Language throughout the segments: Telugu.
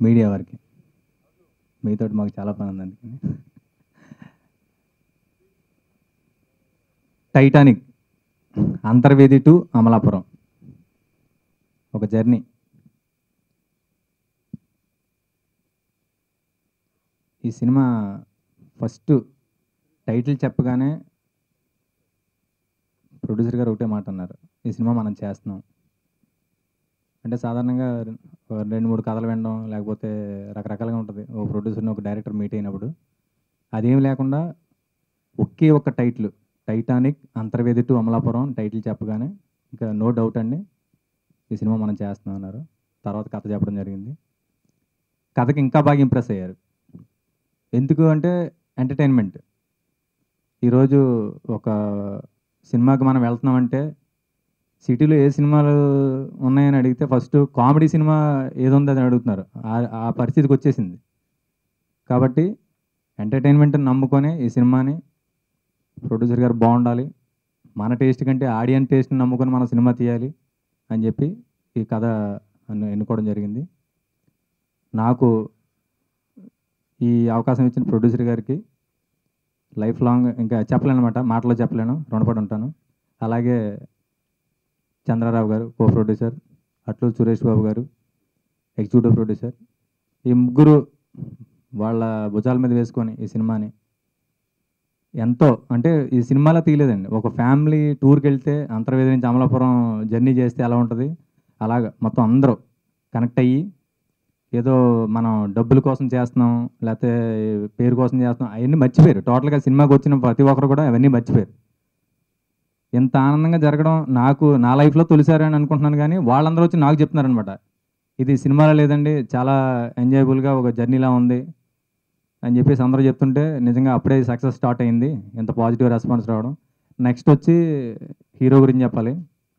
మీడియా వారికి మీతో మాకు చాలా పని ఉంది అందుకని టైటానిక్ అంతర్వేది టు అమలాపురం ఒక జర్నీ ఈ సినిమా ఫస్ట్ టైటిల్ చెప్పగానే ప్రొడ్యూసర్ గారు ఒకటే మాట అన్నారు ఈ సినిమా మనం చేస్తున్నాం అంటే సాధారణంగా ఒక రెండు మూడు కథలు వినడం లేకపోతే రకరకాలుగా ఉంటుంది ఒక ప్రొడ్యూసర్ని ఒక డైరెక్టర్ మీట్ అయినప్పుడు అదేం లేకుండా ఒకే ఒక title Titanic Antarvedi to Amalapuram title చెప్పగానే ఇంకా నో డౌట్ అండి ఈ సినిమా మనం చేస్తున్నాం అన్నారు తర్వాత కథ చెప్పడం జరిగింది కథకి ఇంకా బాగా ఇంప్రెస్ అయ్యారు ఎందుకు అంటే ఎంటర్టైన్మెంట్ ఈరోజు ఒక సినిమాకి మనం వెళ్తున్నామంటే సిటీలో ఏ సినిమాలు ఉన్నాయని అడిగితే ఫస్ట్ కామెడీ సినిమా ఏది ఉంది అని అడుగుతున్నారు ఆ- ఆ పరిస్థితికి వచ్చేసింది కాబట్టి ఎంటర్టైన్మెంట్ నమ్ముకొని ఈ సినిమాని ప్రొడ్యూసర్ గారు బాగుండాలి మన టేస్ట్ కంటే ఆడియన్స్ టేస్ట్ని నమ్ముకొని మన సినిమా తీయాలి అని చెప్పి ఈ కథ నన్ను ఎన్నుకోవడం జరిగింది నాకు ఈ అవకాశం ఇచ్చిన ప్రొడ్యూసర్ గారికి లైఫ్ లాంగ్ ఇంకా చెప్పలేను అనమాట మాటలో చెప్పలేను రుణపడి ఉంటాను అలాగే Chandrarao garu co producer Atluru Suresh Babu garu executive producer ఈ ముగ్గురు వాళ్ళ భుజాల మీద వేసుకొని ఈ సినిమాని ఎంతో అంటే ఈ సినిమాలో తీయలేదండి ఒక ఫ్యామిలీ టూర్కి వెళ్తే అంతర్వేది నుంచి అమలాపురం జర్నీ చేస్తే ఎలా ఉంటుంది అలాగ మొత్తం అందరూ కనెక్ట్ అయ్యి ఏదో మనం డబ్బుల కోసం చేస్తున్నాం లేకపోతే పేరు కోసం చేస్తున్నాం అవన్నీ మర్చిపోయారు టోటల్గా సినిమాకి వచ్చిన ప్రతి ఒక్కరు కూడా అవన్నీ మర్చిపోయారు ఇంత ఆనందంగా జరగడం నాకు నా లైఫ్లో తొలిసారి అని అనుకుంటున్నాను కానీ వాళ్ళందరూ వచ్చి నాకు చెప్తున్నారనమాట ఇది సినిమాలో లేదండి చాలా ఎంజాయబుల్గా ఒక జర్నీలా ఉంది అని చెప్పేసి అందరూ చెప్తుంటే నిజంగా అప్పుడే సక్సెస్ స్టార్ట్ అయింది ఇంత పాజిటివ్ రెస్పాన్స్ రావడం నెక్స్ట్ వచ్చి హీరో గురించి చెప్పాలి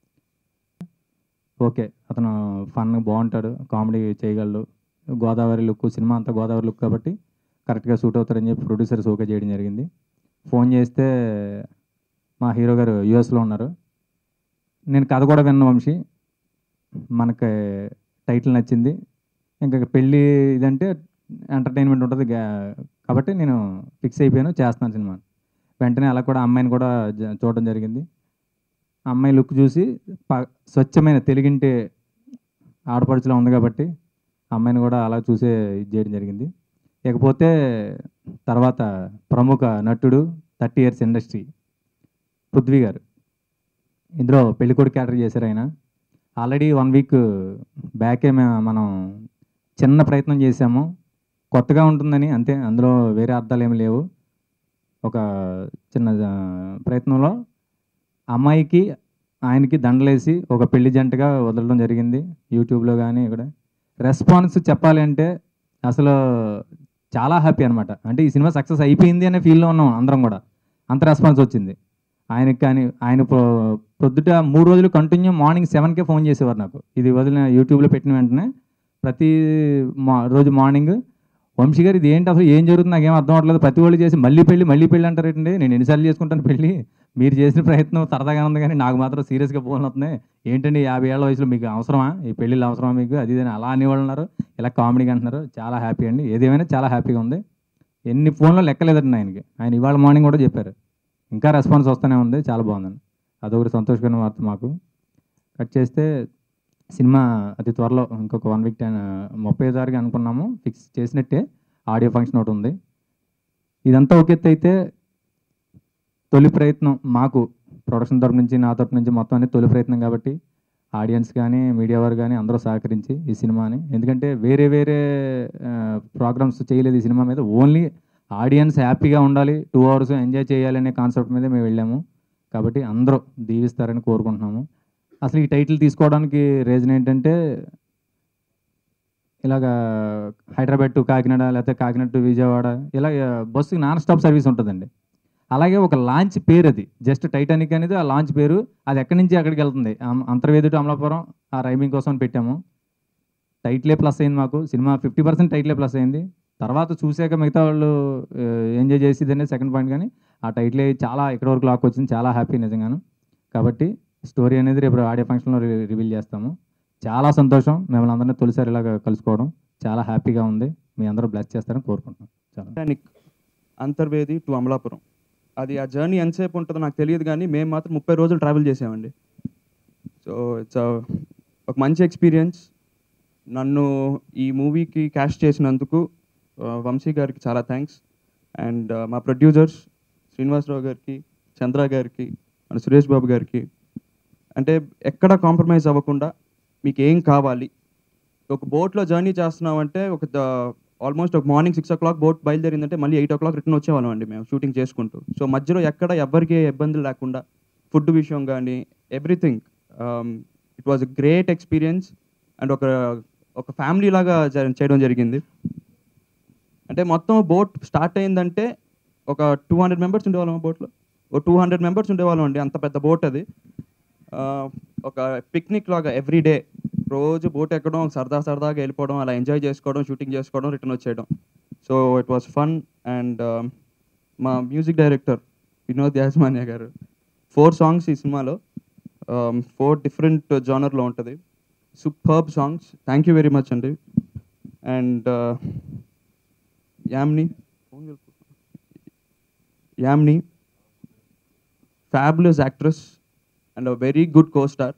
ఓకే అతను ఫన్ బాగుంటాడు కామెడీ చేయగలడు గోదావరి లుక్ సినిమా అంతా గోదావరి లుక్ కాబట్టి కరెక్ట్గా సూట్ అవుతారని చెప్పి ప్రొడ్యూసర్స్ ఓకే చేయడం జరిగింది ఫోన్ చేస్తే మా హీరో గారు యూఎస్లో ఉన్నారు నేను కథ కూడా విన్న వంశీ మనకి టైటిల్ నచ్చింది ఇంకా పెళ్ళి ఇదంటే ఎంటర్టైన్మెంట్ ఉంటుంది గా- కాబట్టి నేను ఫిక్స్ అయిపోయాను చేస్తున్నాను సినిమా వెంటనే అలా కూడా అమ్మాయిని కూడా జ- చూడడం జరిగింది ఆ అమ్మాయి లుక్ చూసి ప- స్వచ్ఛమైన తెలుగింటి ఆడపడుచులో ఉంది కాబట్టి ఆ అమ్మాయిని కూడా అలా చూసే ఇది చేయడం జరిగింది ఇకపోతే తర్వాత ప్రముఖ నటుడు థర్టీ ఇయర్స్ ఇండస్ట్రీ పృథ్వీ గారు ఇందులో పెళ్ళికొడుకు క్యాటర్ చేశారు ఆయన ఆల్రెడీ వన్ వీక్ బ్యాకే మేము మనం చిన్న ప్రయత్నం చేశాము కొత్తగా ఉంటుందని అంతే అందులో వేరే అర్థాలు ఏమి లేవు ఒక చిన్న ఆ, ప్రయత్నంలో అమ్మాయికి ఆయనకి దండలేసి ఒక పెళ్లి జంటగా వదలడం జరిగింది యూట్యూబ్లో కానీ ఇక్కడ రెస్పాన్స్ చెప్పాలి అంటే అసలు చాలా హ్యాపీ అనమాట అంటే ఈ సినిమా సక్సెస్ అయిపోయింది అనే ఫీల్లో ఉన్నాం అందరం కూడా అంత రెస్పాన్స్ వచ్చింది ఆయనకి కానీ ఆయన ప్రొ- ప్రొద్దుట మూడు రోజులు కంటిన్యూ మార్నింగ్ సెవెన్కే ఫోన్ చేసేవారు నాకు ఇది వదిలిన యూట్యూబ్లో పెట్టిన వెంటనే ప్రతి మా రోజు మార్నింగ్ వంశీ గారు ఇది ఏంటి అసలు ఏం జరుగుతుంది నాకేం అర్థం అవ్వట్లేదు ప్రతి వాళ్ళు చేసి మళ్ళీ పెళ్ళి మళ్ళీ పెళ్ళి అంటారేంటి నేను ఎన్నిసార్లు చేసుకుంటాను పెళ్ళి మీరు చేసిన ప్రయత్నం సరదాగా ఉంది కానీ నాకు మాత్రం సీరియస్గా ఫోన్లు వస్తున్నాయి ఏంటండి యాభై ఏళ్ళ వయసులో మీకు అవసరమా ఈ పెళ్ళిళ్ళు అవసరమా మీకు అది ఇది అని అలా అనేవాళ్ళు ఉన్నారు ఇలా కామెడీగా అంటున్నారు చాలా హ్యాపీ అండి ఏదేమైనా చాలా హ్యాపీగా ఉంది ఎన్ని ఫోన్లో లెక్కలేదండి ఆయనకి ఆయన ఇవాళ మార్నింగ్ కూడా చెప్పారు ఇంకా రెస్పాన్స్ వస్తూనే ఉంది చాలా బాగుందండి అదొకటి సంతోషకరమైన వార్త మాకు కట్ చేస్తే సినిమా అతి త్వరలో ఇంకొక వన్ వీక్ టైం ముప్పై తారీఖు అనుకున్నాము ఫిక్స్ చేసినట్టే ఆడియో ఫంక్షన్ ఒకటి ఉంది ఇదంతా ఒక ఎత్తు అయితే తొలి ప్రయత్నం మాకు ప్రొడక్షన్ తరపు నుంచి నా తరపు నుంచి మొత్తం అన్ని తొలి ప్రయత్నం కాబట్టి ఆడియన్స్ కానీ మీడియా వారు కానీ అందరూ సహకరించి ఈ సినిమాని ఎందుకంటే వేరే వేరే ప్రోగ్రామ్స్ చేయలేదు ఈ సినిమా మీద ఓన్లీ ఆడియన్స్ హ్యాపీగా ఉండాలి టూ అవర్స్ ఎంజాయ్ చేయాలి అనే కాన్సెప్ట్ మీద మేము వెళ్ళాము కాబట్టి అందరూ దీవిస్తారని కోరుకుంటున్నాము అసలు ఈ టైటిల్ తీసుకోవడానికి రీజన్ ఏంటంటే ఇలాగా హైదరాబాద్ టు కాకినాడ లేకపోతే కాకినాడ టు విజయవాడ ఇలా బస్సు నాన్ స్టాప్ సర్వీస్ ఉంటుందండి అలాగే ఒక లాంచ్ పేరు అది జస్ట్ టైటానిక్ అనేది ఆ లాంచ్ పేరు అది ఎక్కడి నుంచి అక్కడికి వెళ్తుంది అం- అంతర్వేది టు అమలాపురం ఆ రైమింగ్ కోసం అని పెట్టాము టైటిలే ప్లస్ అయింది మాకు సినిమా ఫిఫ్టీ పర్సెంట్ టైటిలే ప్లస్ అయింది తర్వాత చూసాక మిగతా వాళ్ళు ఎంజాయ్ చేసేది అనేది సెకండ్ పాయింట్ కానీ ఆ టైటిలే చాలా ఇక్కడ వరకు లాక్ వచ్చింది చాలా హ్యాపీ నిజంగాను కాబట్టి స్టోరీ అనేది రేపు ఆడియో ఫంక్షన్లో రివీల్ చేస్తాము చాలా సంతోషం మిమ్మల్ని అందరినీ తొలిసారి ఇలాగ కలుసుకోవడం చాలా హ్యాపీగా ఉంది మీ అందరూ బ్లెస్ చేస్తారని కోరుకుంటున్నాను చాలా టైటానిక్ అంతర్వేది టు అమలాపురం అది ఆ జర్నీ ఎంతసేపు ఉంటుందో నాకు తెలియదు కానీ మేము మాత్రం ముప్పై రోజులు ట్రావెల్ చేసామండి సో ఇట్స్ ఒక మంచి ఎక్స్పీరియన్స్ నన్ను ఈ మూవీకి క్యాష్ చేసినందుకు ఆ, వంశీ గారికి చాలా థ్యాంక్స్ అండ్ మా ప్రొడ్యూసర్స్ శ్రీనివాసరావు గారికి చంద్ర గారికి మన సురేష్ బాబు గారికి అంటే ఎక్కడ కాంప్రమైజ్ అవ్వకుండా మీకు ఏం కావాలి ఒక బోట్లో జర్నీ చేస్తున్నామంటే ఒక ఆల్మోస్ట్ ఒక morning six o'clock boat బయలుదేరిందంటే మళ్ళీ ఎయిట్ ఓ క్లాక్ రిటర్న్ వచ్చేవాళ్ళం అండి మేము షూటింగ్ చేసుకుంటూ సో మధ్యలో ఎక్కడ ఎవరికి ఏ ఇబ్బందులు లేకుండా ఫుడ్ విషయం కానీ everything it was a great experience and ఒక ఒక ఫ్యామిలీ లాగా జ- చేయడం జరిగింది అంటే మొత్తం బోట్ స్టార్ట్ అయిందంటే ఒక టూ హండ్రెడ్ మెంబర్స్ ఉండేవాళ్ళం ఆ బోట్లో ఒక టూ హండ్రెడ్ మెంబర్స్ ఉండేవాళ్ళం అండి అంత పెద్ద బోట్ అది ఆ, ఒక పిక్నిక్ లాగా ఎవ్రీ డే రోజు బోట్ ఎక్కడం సరదా సరదాగా వెళ్ళిపోవడం అలా ఎంజాయ్ చేసుకోవడం షూటింగ్ చేసుకోవడం రిటర్న్ వచ్చేయడం so it was fun and మా మ్యూజిక్ డైరెక్టర్ వినోద్ యాజమాన్య గారు ఫోర్ సాంగ్స్ ఈ సినిమాలో ఫోర్ డిఫరెంట్ జానర్లో ఉంటుంది superb songs thank you very much అండి and Yamini Yamini fabulous actress and very good co-star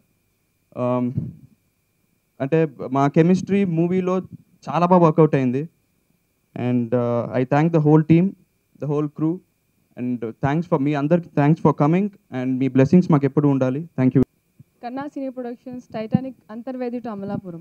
అంటే మా కెమిస్ట్రీ మూవీలో చాలా బాగా వర్కౌట్ అయింది and I thank the whole team the whole crew and thanks for మీ అందరికి థ్యాంక్స్ ఫర్ కమింగ్ అండ్ మీ బ్లెస్సింగ్స్ మాకు ఎప్పుడు ఉండాలి thank you Kanna cine productions Titanic Antarvedi to Amalapuram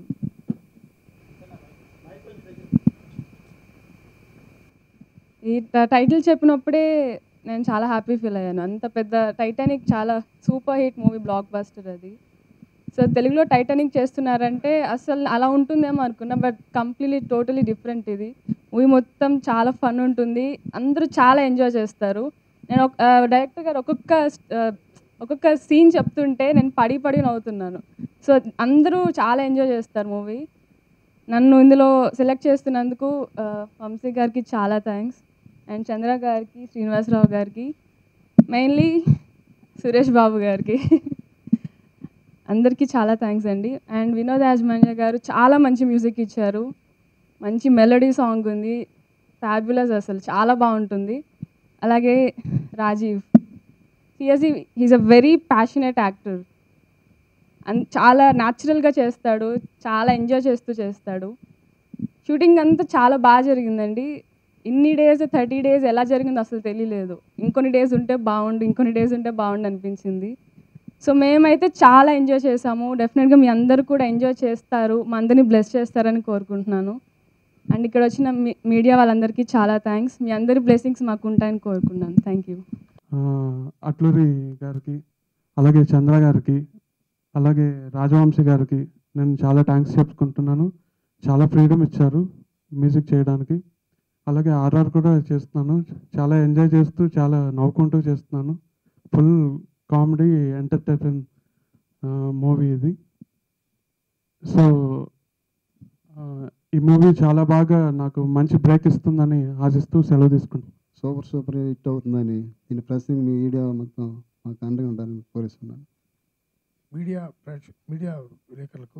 ఈ ట- టైటిల్ చెప్పినప్పుడే నేను చాలా హ్యాపీ ఫీల్ అయ్యాను అంత పెద్ద టైటానిక్ చాలా super hit movie blockbuster అది సో తెలుగులో టైటానిక్ చేస్తున్నారంటే అసలు అలా ఉంటుందేమో అనుకున్నా బట్ కంప్లీట్లీ టోటలీ డిఫరెంట్ ఇది మూవీ మొత్తం చాలా ఫన్ ఉంటుంది అందరూ చాలా ఎంజాయ్ చేస్తారు నేను ఒక డైరెక్టర్ గారు ఒక్కొక్క ఆ, ఒక్కొక్క సీన్ చెప్తుంటే నేను పడి పడి నవ్వుతున్నాను సో అందరూ చాలా ఎంజాయ్ చేస్తారు మూవీ నన్ను ఇందులో సెలెక్ట్ చేస్తున్నందుకు ఆ, వంశీ గారికి చాలా థ్యాంక్స్ అండ్ చంద్ర గారికి శ్రీనివాసరావు గారికి మెయిన్లీ సురేష్ బాబు గారికి అందరికీ చాలా థ్యాంక్స్ అండి అండ్ వినోద్ యాజమాన్య గారు చాలా మంచి మ్యూజిక్ ఇచ్చారు మంచి మెలడీ సాంగ్ ఉంది ఫ్యాబులస్ అసలు చాలా బాగుంటుంది అలాగే Rajeev CSE he's a very passionate actor and చాలా న్యాచురల్గా చేస్తాడు చాలా ఎంజాయ్ చేస్తూ చేస్తాడు షూటింగ్ అంతా చాలా బాగా జరిగిందండి ఇన్ని డేస్ థర్టీ డేస్ ఎలా జరిగిందో అసలు తెలియలేదు ఇంకొన్ని డేస్ ఉంటే బాగుండు ఇంకొన్ని డేస్ ఉంటే బాగుండు అనిపించింది సో మేమైతే చాలా ఎంజాయ్ చేసాము డెఫినెట్గా మీ అందరూ కూడా ఎంజాయ్ చేస్తారు మా అందరినీ బ్లెస్ చేస్తారని కోరుకుంటున్నాను అండ్ ఇక్కడ వచ్చిన మీ- మీడియా వాళ్ళందరికీ చాలా థ్యాంక్స్ మీ అందరి బ్లెస్సింగ్స్ మాకు ఉంటాయని కోరుకున్నాను థ్యాంక్ యూ ఆ, అట్లూరి గారికి అలాగే చంద్ర గారికి అలాగే రాజవంశీ గారికి నేను చాలా థ్యాంక్స్ చెప్పుకుంటున్నాను చాలా ఫ్రీడమ్ ఇచ్చారు మ్యూజిక్ చేయడానికి అలాగే ఆర్ఆర్ కూడా చేస్తున్నాను చాలా ఎంజాయ్ చేస్తూ చాలా నవ్వుకుంటూ చేస్తున్నాను ఫుల్ కామెడీ ఎంటర్టైన్ మూవీ ఇది సో ఆ, ఈ మూవీ చాలా బాగా నాకు మంచి బ్రేక్ ఇస్తుందని ఆశిస్తూ సెలవు తీసుకుంటాను సూపర్ సూపర్ హిట్ అవుతుందని దీని ప్రస్తుతం మీ వీడియో మొత్తం మాకు అండగా ఉండాలని కోరిస్తున్నాను మీడియా ప్రేక్ష మీడియా విలేకరులకు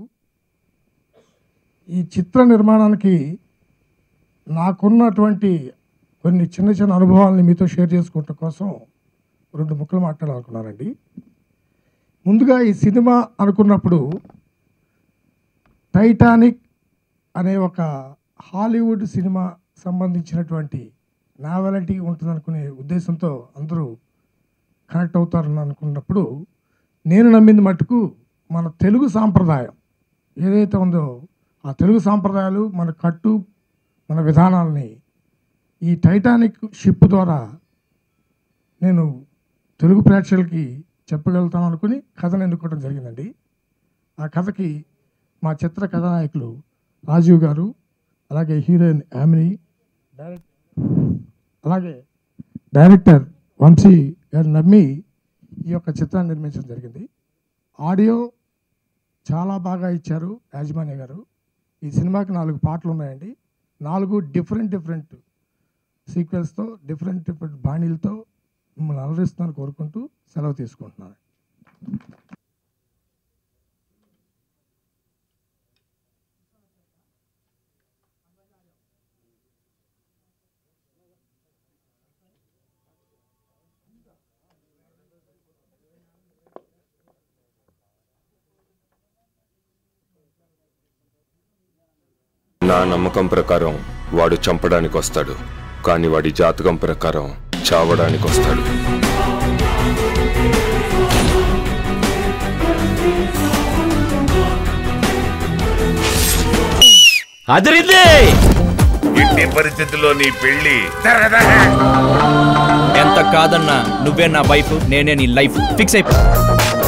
ఈ చిత్ర నిర్మాణానికి నాకున్నటువంటి కొన్ని చిన్న చిన్న అనుభవాలని మీతో షేర్ చేసుకోవటం కోసం రెండు ముక్కలు మాట్లాడాలనుకున్నానండి ముందుగా ఈ సినిమా అనుకున్నప్పుడు టైటానిక్ అనే ఒక హాలీవుడ్ సినిమా సంబంధించినటువంటి నావెలిటీ ఉంటుందనుకునే ఉద్దేశంతో అందరూ కనెక్ట్ అవుతారని అనుకున్నప్పుడు నేను నమ్మింది మటుకు మన తెలుగు సాంప్రదాయం ఏదైతే ఉందో ఆ తెలుగు సాంప్రదాయాలు మన కట్టు మన విధానాలని ఈ టైటానిక్ షిప్ ద్వారా నేను తెలుగు ప్రేక్షకులకి చెప్పగలుగుతాను అనుకుని కథను ఎన్నుకోవడం జరిగిందండి ఆ కథకి మా చిత్ర కథానాయకులు రాజీవ్ గారు అలాగే హీరోయిన్ యామిని డైరెక్ట్ అలాగే డైరెక్టర్ వంశీ గారు నమ్మి ఈ యొక్క చిత్రాన్ని నిర్మించడం జరిగింది ఆడియో చాలా బాగా ఇచ్చారు యాజమాన్య గారు ఈ సినిమాకి నాలుగు పాటలు ఉన్నాయండి నాలుగు డిఫరెంట్ డిఫరెంట్ సీక్వెల్స్తో డిఫరెంట్ డిఫరెంట్ బాణీలతో మిమ్మల్ని అలరిస్తున్నాను కోరుకుంటూ సెలవు తీసుకుంటున్నాను నా నమ్మకం ప్రకారం వాడు చంపడానికి వస్తాడు కానీ వాడి జాతకం ప్రకారం చావడానికి వస్తాడు అదిరింది ఎట్టి పరిస్థితుల్లో నీ పెళ్లి ఎంత కాదన్నా నువ్వే నా వైఫ్ నేనే నీ లైఫ్ ఫిక్స్ అయిపో